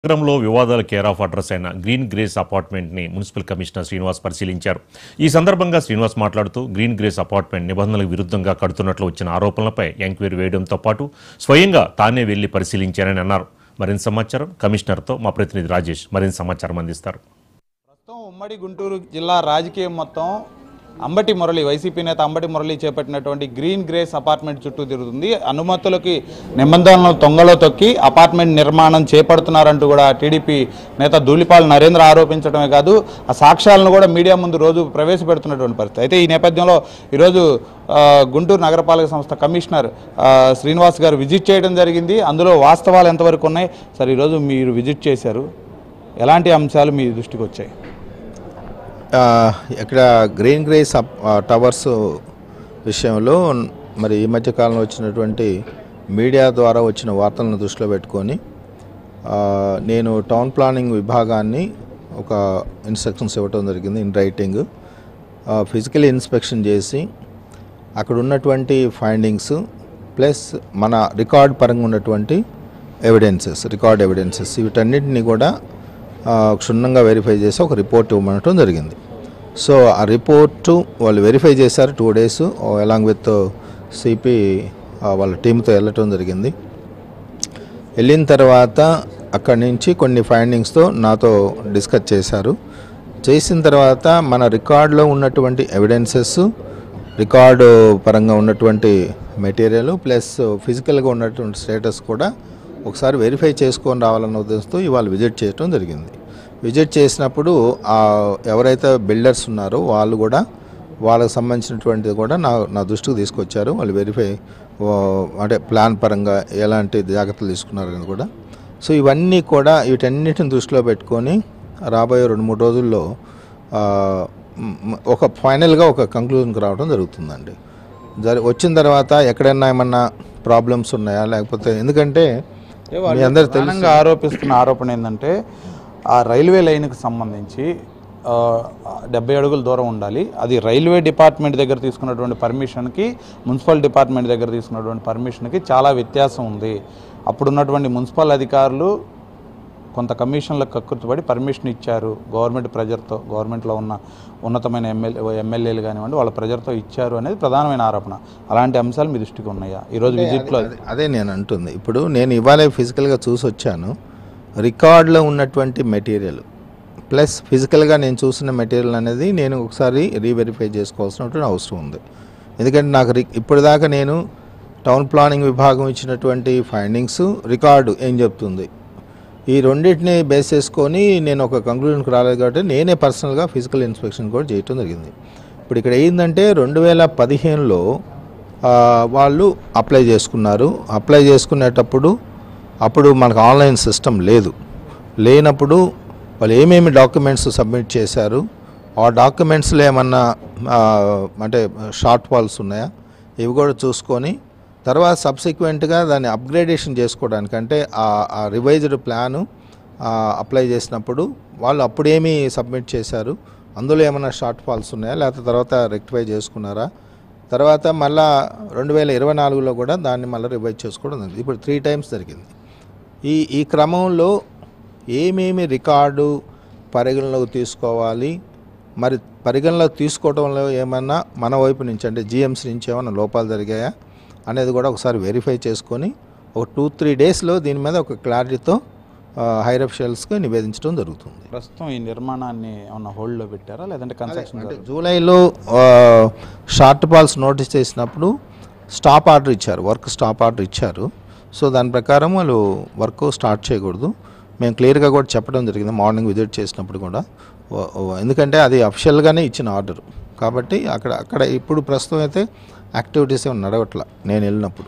నగరంలో వివాదాల care of address అయిన గ్రీన్ గ్రేస్ అపార్ట్మెంట్ని మున్సిపల్ కమిషనర్ శ్రీనివాస్ పరిశీలించారు ఈ సందర్భంగా శ్రీనివాస్ మాట్లాడుతూ గ్రీన్ గ్రేస్ అపార్ట్మెంట్ నిబంధనలకు విరుద్ధంగా కడుతున్నట్లు వచ్చిన ఆరోపణలపై ఎంక్వైరీ వేయడంతో పాటు స్వయంగా తానే వెళ్లి పరిశీలించారని అన్నారు మరింత సమాచారం కమిషనర్తో మా ప్రతినిధి రాజేష్ మరింత సమాచారం అందిస్తారు ప్రస్తుతం ఉమ్మడి గుంటూరు జిల్లా రాజకీయం మొత్తం అంబటి మురళి వైసీపీ నేత అంబటి మురళి చేపట్టినటువంటి గ్రీన్ గ్రేస్ అపార్ట్మెంట్ చుట్టూ తిరుగుతుంది అనుమతులకి నిబంధనలు తొంగలో తొక్కి అపార్ట్మెంట్ నిర్మాణం చేపడుతున్నారంటూ కూడా టీడీపీ నేత ధూళిపాల్ నరేంద్ర ఆరోపించడమే కాదు ఆ సాక్ష్యాలను కూడా మీడియా ముందు రోజు ప్రవేశపెడుతున్నటువంటి పరిస్థితి అయితే ఈ నేపథ్యంలో ఈరోజు ఆ, గుంటూరు నగరపాలక సంస్థ కమిషనర్ ఆ, శ్రీనివాస్ గారు విజిట్ చేయడం జరిగింది అందులో వాస్తవాలు ఎంతవరకు ఉన్నాయి సార్ ఈరోజు మీరు విజిట్ చేశారు ఎలాంటి అంశాలు మీ దృష్టికి వచ్చాయి ఆ, ఇక్కడ గ్రీన్ గ్రేస్ అప్- ఆ, టవర్స్ విషయంలో మరి ఈ మధ్య కాలంలో వచ్చినటువంటి మీడియా ద్వారా వచ్చిన వార్తలను దృష్టిలో పెట్టుకొని ఆ, నేను టౌన్ ప్లానింగ్ విభాగాన్ని ఒక ఇన్స్ట్రక్షన్స్ ఇవ్వటం జరిగింది ఇన్ రైటింగ్ ఫిజికల్ ఇన్స్పెక్షన్ చేసి అక్కడ ఉన్నటువంటి ఫైండింగ్స్ ప్లస్ మన రికార్డ్ పరంగా ఉన్నటువంటి ఎవిడెన్సెస్ రికార్డ్ ఎవిడెన్సెస్ వీటన్నిటిని కూడా ఆ, క్షుణ్ణంగా వెరిఫై చేసి ఒక రిపోర్ట్ ఇవ్వమనటం జరిగింది సో ఆ రిపోర్టు వాళ్ళు వెరిఫై చేశారు two days along with CP వాళ్ళ టీంతో వెళ్ళటం జరిగింది వెళ్ళిన తర్వాత అక్కడి నుంచి కొన్ని ఫైండింగ్స్తో నాతో డిస్కస్ చేశారు చేసిన తర్వాత మన రికార్డులో ఉన్నటువంటి ఎవిడెన్సెస్ రికార్డు పరంగా ఉన్నటువంటి మెటీరియల్ ప్లస్ ఫిజికల్గా ఉన్నటువంటి స్టేటస్ కూడా ఒకసారి వెరిఫై చేసుకొని రావాలన్న ఉద్దేశంతో ఇవాళ విజిట్ చేయడం జరిగింది విజిట్ చేసినప్పుడు ఆ ఎవరైతే బిల్డర్స్ ఉన్నారో వాళ్ళు కూడా వాళ్ళకి సంబంధించినటువంటిది కూడా నా నా దృష్టికి తీసుకొచ్చారు వాళ్ళు వెరిఫై ఓ, అంటే ప్లాన్ పరంగా ఎలాంటి జాగ్రత్తలు తీసుకున్నారని కూడా సో ఇవన్నీ కూడా వీటన్నిటిని దృష్టిలో పెట్టుకొని రాబోయే రెండు మూడు రోజుల్లో ఆ, మ్, ఒక ఫైనల్గా ఒక కంక్లూజన్కి రావడం జరుగుతుందండి జరి వచ్చిన తర్వాత ఎక్కడైనా ఏమన్నా ప్రాబ్లమ్స్ ఉన్నాయా లేకపోతే ఎందుకంటే మీ అందరు తెలుసు ప్రధానంగా ఆరోపిస్తున్న ఆరోపణ ఏంటంటే ఆ రైల్వే లైన్కి సంబంధించి ఆ, డెబ్బై అడుగుల దూరం ఉండాలి అది రైల్వే డిపార్ట్మెంట్ దగ్గర తీసుకున్నటువంటి పర్మిషన్కి మున్సిపల్ డిపార్ట్మెంట్ దగ్గర తీసుకున్నటువంటి పర్మిషన్కి చాలా వ్యత్యాసం ఉంది అప్పుడున్నటువంటి మున్సిపల్ అధికారులు కొంత కమిషన్లకు కక్కుర్తిపడి పర్మిషన్ ఇచ్చారు గవర్నమెంట్ ప్రెజర్తో గవర్నమెంట్లో ఉన్న ఉన్నతమైన ఎమ్మెల్యే ఎమ్మెల్యేలు కానివ్వండి వాళ్ళ ప్రెజర్తో ఇచ్చారు అనేది ప్రధానమైన ఆరోపణ అలాంటి అంశాలు మీ దృష్టికి ఉన్నాయా ఈరోజు విజిట్లో అదే- అదే నేను అంటుంది ఇప్పుడు నేను ఇవాళ ఫిజికల్గా చూసి వచ్చాను రికార్డులో ఉన్నటువంటి మెటీరియల్ ప్లస్ ఫిజికల్గా నేను చూసిన మెటీరియల్ అనేది నేను ఒకసారి రీవెరిఫై చేసుకోవాల్సినటువంటి అవసరం ఉంది ఎందుకంటే నాకు రి- ఇప్పటిదాకా నేను టౌన్ ప్లానింగ్ విభాగం ఇచ్చినటువంటి ఫైండింగ్స్ రికార్డు ఏం చెప్తుంది ఈ రెండింటిని బేస్ చేసుకొని నేను ఒక కంక్లూజన్కి రాలేదు కాబట్టి నేనే పర్సనల్గా ఫిజికల్ ఇన్స్పెక్షన్ కూడా చేయటం జరిగింది ఇప్పుడు ఇక్కడ ఏంటంటే రెండు వేల పదిహేనులో ఆ, వాళ్ళు అప్లై చేసుకున్నారు అప్లై చేసుకునేటప్పుడు అప్పుడు మనకు ఆన్లైన్ సిస్టమ్ లేదు లేనప్పుడు వాళ్ళు ఏమేమి డాక్యుమెంట్స్ సబ్మిట్ చేశారు ఆ డాక్యుమెంట్స్లో ఏమన్నా ఆ, అంటే షార్ట్ ఫాల్స్ ఉన్నాయా ఇవి కూడా చూసుకొని తర్వాత సబ్సిక్వెంట్గా దాన్ని అప్గ్రేడేషన్ చేసుకోవడానికి అంటే ఆ- ఆ రివైజ్డ్ ప్లాను అప్లై చేసినప్పుడు వాళ్ళు అప్పుడేమి సబ్మిట్ చేశారు అందులో ఏమైనా షార్ట్ ఫాల్స్ ఉన్నాయా లేకపోతే తర్వాత రెక్టిఫై చేసుకున్నారా తర్వాత మళ్ళా రెండు వేల ఇరవై నాలుగులో కూడా దాన్ని మళ్ళీ రివైజ్ చేసుకోవడం జరిగింది ఇప్పుడు త్రీ టైమ్స్ జరిగింది ఈ ఈ క్రమంలో ఏమేమి రికార్డు పరిగణలోకి తీసుకోవాలి మరి పరిగణలోకి తీసుకోవడంలో ఏమన్నా మన వైపు నుంచి అంటే జిఎంసీ నుంచి ఏమైనా లోపాలు జరిగాయా అనేది కూడా ఒకసారి వెరిఫై చేసుకొని ఒక టూ త్రీ డేస్లో దీని మీద ఒక క్లారిటీతో హైర్ అఫిషియల్స్కి నివేదించడం జరుగుతుంది ప్రస్తుతం ఈ నిర్మాణాన్ని ఏమన్నా హోల్డ్లో పెట్టారా లేదంటే కన్స్ట్రక్షన్ అంటే జూలైలో ఆ, షార్ట్ పాల్స్ నోటీస్ చేసినప్పుడు స్టాప్ ఆర్డర్ ఇచ్చారు వర్క్ స్టాప్ ఆర్డర్ ఇచ్చారు సో దాని ప్రకారం వాళ్ళు వర్క్ స్టార్ట్ చేయకూడదు మేము క్లియర్గా కూడా చెప్పడం జరిగింది మార్నింగ్ విజిట్ చేసినప్పుడు కూడా ఓ- ఓ- ఎందుకంటే అది అఫిషియల్గానే ఇచ్చిన ఆర్డర్ కాబట్టి అక్కడ అక్కడ ఇప్పుడు ప్రస్తుతం అయితే యాక్టివిటీస్ ఏమి నడవట్ల నేను వెళ్ళినప్పుడు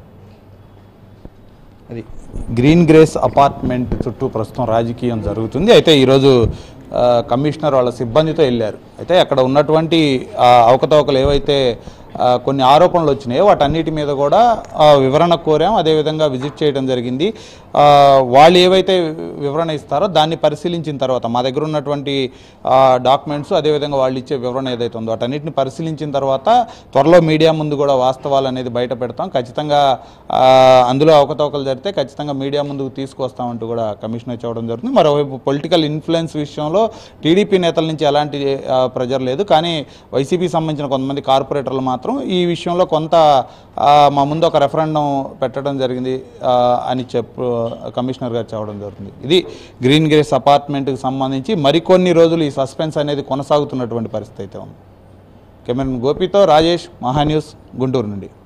అది గ్రీన్ గ్రేస్ అపార్ట్మెంట్ చుట్టూ ప్రస్తుతం రాజకీయం జరుగుతుంది అయితే ఈరోజు ఆ, కమిషనర్ వాళ్ళ సిబ్బందితో వెళ్ళారు అయితే అక్కడ ఉన్నటువంటి ఆ, అవకతవకలు ఏవైతే ఆ, కొన్ని ఆరోపణలు వచ్చినాయి వాటన్నిటి మీద కూడా ఆ, వివరణ కోరాం అదేవిధంగా విజిట్ చేయడం జరిగింది ఆ, వాళ్ళు ఏవైతే వివరణ ఇస్తారో దాన్ని పరిశీలించిన తర్వాత మా దగ్గర ఉన్నటువంటి డాక్యుమెంట్స్ అదేవిధంగా వాళ్ళు ఇచ్చే వివరణ ఏదైతే ఉందో వాటన్నిటిని పరిశీలించిన తర్వాత త్వరలో మీడియా ముందు కూడా వాస్తవాలు అనేది బయట పెడతాం ఖచ్చితంగా ఆ, అందులో అవకతవకలు జరిగితే ఖచ్చితంగా మీడియా ముందుకు తీసుకొస్తామంటూ కూడా కమిషనర్ చెప్పడం జరుగుతుంది మరోవైపు పొలిటికల్ ఇన్ఫ్లుయెన్స్ విషయంలో టీడీపీ నేతల నుంచి ఎలాంటి ఆ, ప్రెజర్ లేదు కానీ వైసీపీ సంబంధించిన కొంతమంది కార్పొరేటర్లు మాత్రం ఈ విషయంలో కొంత ఆ, మా ముందు ఒక రెఫరెండం పెట్టడం జరిగింది ఆ, అని చెప్పు కమిషనర్ గారు చెప్పడం జరుగుతుంది ఇది గ్రీన్ గ్రేస్ అపార్ట్మెంట్కి సంబంధించి మరికొన్ని రోజులు ఈ సస్పెన్స్ అనేది కొనసాగుతున్నటువంటి పరిస్థితి అయితే ఉంది కెమెరాన్ గోపితో రాజేష్ మహా న్యూస్ గుంటూరు నుండి